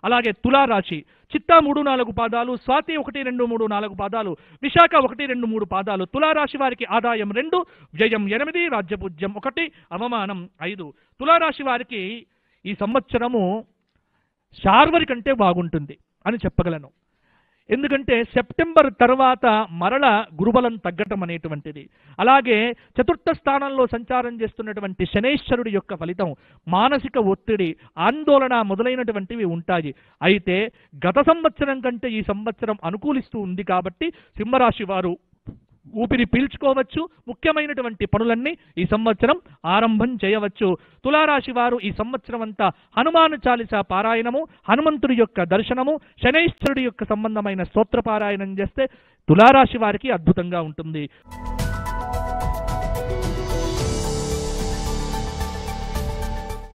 అలాగే తులారాశి చిత్తా మూడు నాలుగు పాదాలు స్వాతి ఒకటి రెండు మూడు నాలుగు పాదాలు విశాఖ ఒకటి రెండు మూడు పాదాలు తులారాశి వారికి ఆదాయం రెండు వ్యయం ఎనిమిది రాజ్యపూజ్యం ఒకటి అవమానం ఐదు తులారాశి వారికి ఈ సంవత్సరము శార్వరి కంటే బాగుంటుంది అని చెప్పగలను ఎందుకంటే సెప్టెంబర్ తర్వాత మరల గురుబలం తగ్గటం అనేటువంటిది అలాగే చతుర్థ స్థానంలో సంచారం చేస్తున్నటువంటి శనేశ్వరుడి యొక్క ఫలితం మానసిక ఒత్తిడి ఆందోళన మొదలైనటువంటివి ఉంటాయి అయితే గత సంవత్సరం కంటే ఈ సంవత్సరం అనుకూలిస్తూ ఉంది కాబట్టి సింహరాశి వారు ఊపిరి పీల్చుకోవచ్చు ముఖ్యమైనటువంటి పనులన్నీ ఈ సంవత్సరం ఆరంభం చేయవచ్చు తులారాశి వారు ఈ సంవత్సరం అంతా హనుమాన్ చాలిసా పారాయణము హనుమంతుడి యొక్క దర్శనము శనైశ్వరుడి యొక్క సంబంధమైన స్తోత్ర పారాయణం చేస్తే తులారాశి వారికి అద్భుతంగా ఉంటుంది